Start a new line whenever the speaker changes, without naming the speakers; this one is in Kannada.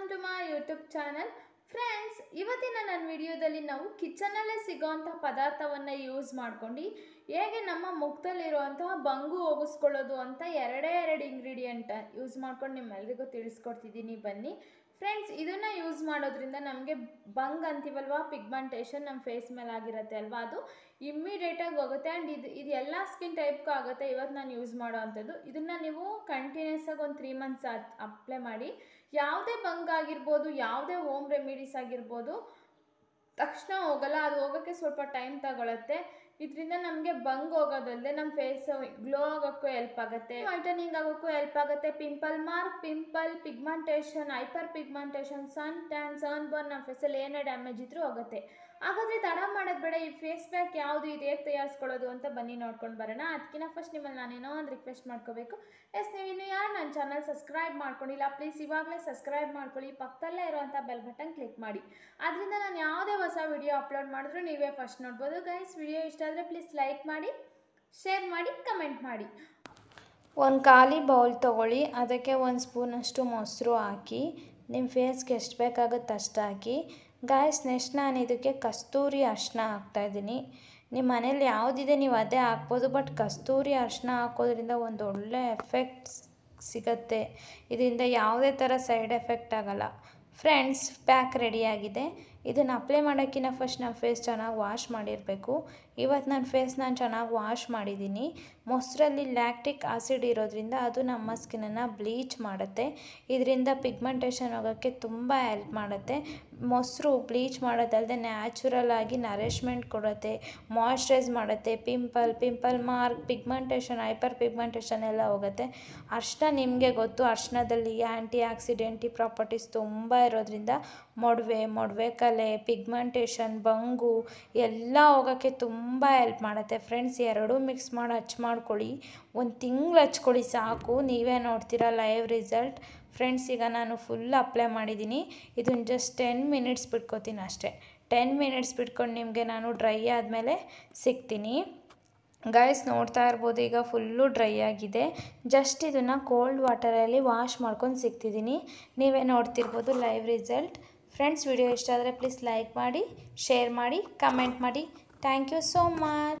to my YouTube channel friends ಇವತ್ತಿನ ನನ್ನ ವಿಡಿಯೋದಲ್ಲಿ ನಾವು ಕಿಚನಲ್ಲೇ ಸಿಗೋವಂಥ ಪದಾರ್ಥವನ್ನು ಯೂಸ್ ಮಾಡ್ಕೊಂಡು ಹೇಗೆ ನಮ್ಮ ಮುಖದಲ್ಲಿರುವಂತಹ ಬಂಗು ಹೋಗಿಸ್ಕೊಳ್ಳೋದು ಅಂತ ಎರಡೇ ಎರಡು ಇಂಗ್ರೀಡಿಯೆಂಟ್ ಯೂಸ್ ಮಾಡ್ಕೊಂಡು ನಿಮ್ಮೆಲ್ರಿಗೂ ತಿಳಿಸ್ಕೊಡ್ತಿದ್ದೀನಿ ಬನ್ನಿ ಫ್ರೆಂಡ್ಸ್ ಇದನ್ನು ಯೂಸ್ ಮಾಡೋದ್ರಿಂದ ನಮಗೆ ಬಂಗ್ ಅಂತೀವಲ್ವಾ ಪಿಗ್ಮೆಂಟೇಷನ್ ನಮ್ಮ ಫೇಸ್ ಮೇಲೆ ಆಗಿರುತ್ತೆ ಅಲ್ವಾ ಅದು ಇಮ್ಮಿಡಿಯೇಟಾಗಿ ಹೋಗುತ್ತೆ ಆ್ಯಂಡ್ ಇದು ಇದು ಎಲ್ಲ ಸ್ಕಿನ್ ಟೈಪ್ಗೂ ಆಗುತ್ತೆ ಇವತ್ತು ನಾನು ಯೂಸ್ ಮಾಡೋ ಅಂಥದ್ದು ಇದನ್ನು ನೀವು ಕಂಟಿನ್ಯೂಸ್ ಆಗಿ ಒಂದು ತ್ರೀ ಮಂತ್ಸ್ ಅಪ್ಲೈ ಮಾಡಿ ಯಾವುದೇ ಬಂಗ್ ಆಗಿರ್ಬೋದು ಯಾವುದೇ ಹೋಮ್ ರೆಮಿಡೀಸ್ ಆಗಿರ್ಬೋದು ತಕ್ಷಣ ಹೋಗಲ್ಲ ಅದು ಹೋಗೋಕ್ಕೆ ಸ್ವಲ್ಪ ಟೈಮ್ ತಗೊಳುತ್ತೆ ಇದರಿಂದ ನಮಗೆ ಬಂಗ್ ಹೋಗೋದಲ್ಲದೆ ನಮ್ಮ ಫೇಸ್ ಗ್ಲೋ ಆಗೋಕ್ಕೂ ಹೆಲ್ಪ್ ಆಗುತ್ತೆ ವೈಟನಿಂಗ್ ಆಗೋಕ್ಕೂ ಹೆಲ್ಪ್ ಆಗುತ್ತೆ pimple mark pimple pigmentation hyperpigmentation sun tan sunburn ನಮ್ಮ ಫೇಸಲ್ಲಿ ಏನೇ ಡ್ಯಾಮೇಜ್ ಇದ್ರೂ ಹೋಗುತ್ತೆ ಹಾಗಾದರೆ ತಡ ಮಾಡೋದು ಬೇಡ ಈ ಫೇಸ್ ಪ್ಯಾಕ್ ಯಾವುದು ಇದು ಹೇಗೆ ತಯಾರಿಸ್ಕೊಳ್ಳೋದು ಅಂತ ಬನ್ನಿ ನೋಡ್ಕೊಂಡು ಬರೋಣ ಅದಕ್ಕಿಂತ ಫಸ್ಟ್ ನಿಮ್ಮಲ್ಲಿ ನಾನೇನೋ ಒಂದು ರಿಕ್ವೆಸ್ಟ್ ಮಾಡ್ಕೋಬೇಕು ಎಸ್ ನೀವು ಇನ್ನು ಯಾರು ನನ್ನ ಚಾನಲ್ ಸಬ್ಸ್ಕ್ರೈಬ್ ಮಾಡ್ಕೊಂಡಿಲ್ಲ ಪ್ಲೀಸ್ ಇವಾಗಲೇ ಸಬ್ಸ್ಕ್ರೈಬ್ ಮಾಡ್ಕೊಳ್ಳಿ ಪಕ್ಕದಲ್ಲೇ ಇರುವಂಥ ಬೆಲ್ ಬಟನ್ ಕ್ಲಿಕ್ ಮಾಡಿ ಅದರಿಂದ ನಾನು ಯಾವುದೇ ಹೊಸ ವಿಡಿಯೋ ಅಪ್ಲೋಡ್ ಮಾಡಿದ್ರೂ ನೀವೇ ಫಸ್ಟ್ ನೋಡ್ಬೋದು ಗೈಸ್ ವಿಡಿಯೋ ಇಷ್ಟ ಆದರೆ ಪ್ಲೀಸ್ ಲೈಕ್ ಮಾಡಿ ಶೇರ್ ಮಾಡಿ ಕಮೆಂಟ್ ಮಾಡಿ
ಒಂದು ಖಾಲಿ ಬೌಲ್ ತೊಗೊಳ್ಳಿ ಅದಕ್ಕೆ ಒಂದು ಸ್ಪೂನಷ್ಟು ಮೊಸರು ಹಾಕಿ ನಿಮ್ಮ ಫೇಸ್ಗೆ ಎಷ್ಟು ಬೇಕಾಗುತ್ತೆ ಅಷ್ಟು ಹಾಕಿ ಗಾಯ್ಸ್ ನೆಕ್ಸ್ಟ್ ನಾನು ಇದಕ್ಕೆ ಕಸ್ತೂರಿ ಅರಿಶಿನ ಹಾಕ್ತಾಯಿದ್ದೀನಿ ನಿಮ್ಮ ಮನೇಲಿ ಯಾವುದಿದೆ ನೀವು ಅದೇ ಹಾಕ್ಬೋದು ಬಟ್ ಕಸ್ತೂರಿ ಅರಿಶಿನ ಹಾಕೋದ್ರಿಂದ ಒಂದು ಒಳ್ಳೆ ಎಫೆಕ್ಟ್ ಸಿಗತ್ತೆ ಇದರಿಂದ ಯಾವುದೇ ಥರ ಸೈಡ್ ಎಫೆಕ್ಟ್ ಆಗಲ್ಲ ಫ್ರೆಂಡ್ಸ್ ಪ್ಯಾಕ್ ರೆಡಿಯಾಗಿದೆ ಇದನ್ನು ಅಪ್ಲೈ ಮಾಡೋಕ್ಕಿಂತ ಫಸ್ಟ್ ನಾನು ಫೇಸ್ ಚೆನ್ನಾಗಿ ವಾಶ್ ಮಾಡಿರಬೇಕು ಇವತ್ತು ನನ್ನ ಫೇಸ್ ನಾನು ಚೆನ್ನಾಗಿ ವಾಶ್ ಮಾಡಿದ್ದೀನಿ ಮೊಸರಲ್ಲಿ ಲ್ಯಾಕ್ಟಿಕ್ ಆಸಿಡ್ ಇರೋದ್ರಿಂದ ಅದು ನಮ್ಮ ಸ್ಕಿನ್ನನ್ನು ಬ್ಲೀಚ್ ಮಾಡುತ್ತೆ ಇದರಿಂದ ಪಿಗ್ಮೆಂಟೇಷನ್ ಹೋಗೋಕ್ಕೆ ತುಂಬ ಹೆಲ್ಪ್ ಮಾಡುತ್ತೆ ಮೊಸರು ಬ್ಲೀಚ್ ಮಾಡೋದಲ್ಲದೆ ನ್ಯಾಚುರಲ್ ಆಗಿ ನರಿಷ್ಮೆಂಟ್ ಕೊಡುತ್ತೆ ಮಾಯ್ಶ್ಚರೈಸ್ ಮಾಡುತ್ತೆ pimple pimple mark pigmentation hyperpigmentation ಎಲ್ಲ ಹೋಗುತ್ತೆ ಅರ್ಶಿನ ನಿಮಗೆ ಗೊತ್ತು ಅರ್ಶಿನದಲ್ಲಿ ಆ್ಯಂಟಿ ಆಕ್ಸಿಡೆಂಟಿ ಪ್ರಾಪರ್ಟೀಸ್ ತುಂಬ ಇರೋದ್ರಿಂದ ಮೊಡವೆ ಮೊಡವೆ ಕಲೆ ಪಿಗ್ಮೆಂಟೇಷನ್ ಬಂಗು ಎಲ್ಲ ಹೋಗೋಕ್ಕೆ ತುಂಬ ಹೆಲ್ಪ್ ಮಾಡುತ್ತೆ ಫ್ರೆಂಡ್ಸ್ ಎರಡೂ ಮಿಕ್ಸ್ ಮಾಡಿ ಹಚ್ ಮಾಡ್ಕೊಳ್ಳಿ ಒಂದು ತಿಂಗಳು ಹಚ್ಕೊಳ್ಳಿ ಸಾಕು ನೀವೇ ನೋಡ್ತೀರಾ ಲೈವ್ ರಿಸಲ್ಟ್ ಫ್ರೆಂಡ್ಸ್ ಈಗ ನಾನು ಫುಲ್ ಅಪ್ಲೈ ಮಾಡಿದ್ದೀನಿ ಇದನ್ನು ಜಸ್ಟ್ ಟೆನ್ ಮಿನಿಟ್ಸ್ ಬಿಟ್ಕೋತೀನಿ ಅಷ್ಟೇ ಟೆನ್ ಮಿನಿಟ್ಸ್ ಬಿಟ್ಕೊಂಡು ನಿಮಗೆ ನಾನು ಡ್ರೈ ಆದಮೇಲೆ ಸಿಗ್ತೀನಿ ಗೈಸ್ ನೋಡ್ತಾ ಇರ್ಬೋದು ಈಗ ಫುಲ್ಲು ಡ್ರೈ ಆಗಿದೆ ಜಸ್ಟ್ ಇದನ್ನು ಕೋಲ್ಡ್ ವಾಟರಲ್ಲಿ ವಾಶ್ ಮಾಡ್ಕೊಂಡು ಸಿಗ್ತಿದ್ದೀನಿ ನೀವೇ ನೋಡ್ತಿರ್ಬೋದು ಲೈವ್ ರಿಸಲ್ಟ್ ಫ್ರೆಂಡ್ಸ್ ವಿಡಿಯೋ ಇಷ್ಟ ಆದರೆ ಪ್ಲೀಸ್ ಲೈಕ್ ಮಾಡಿ ಶೇರ್ ಮಾಡಿ ಕಮೆಂಟ್ ಮಾಡಿ ಥ್ಯಾಂಕ್ ಯು ಸೋ ಮಚ್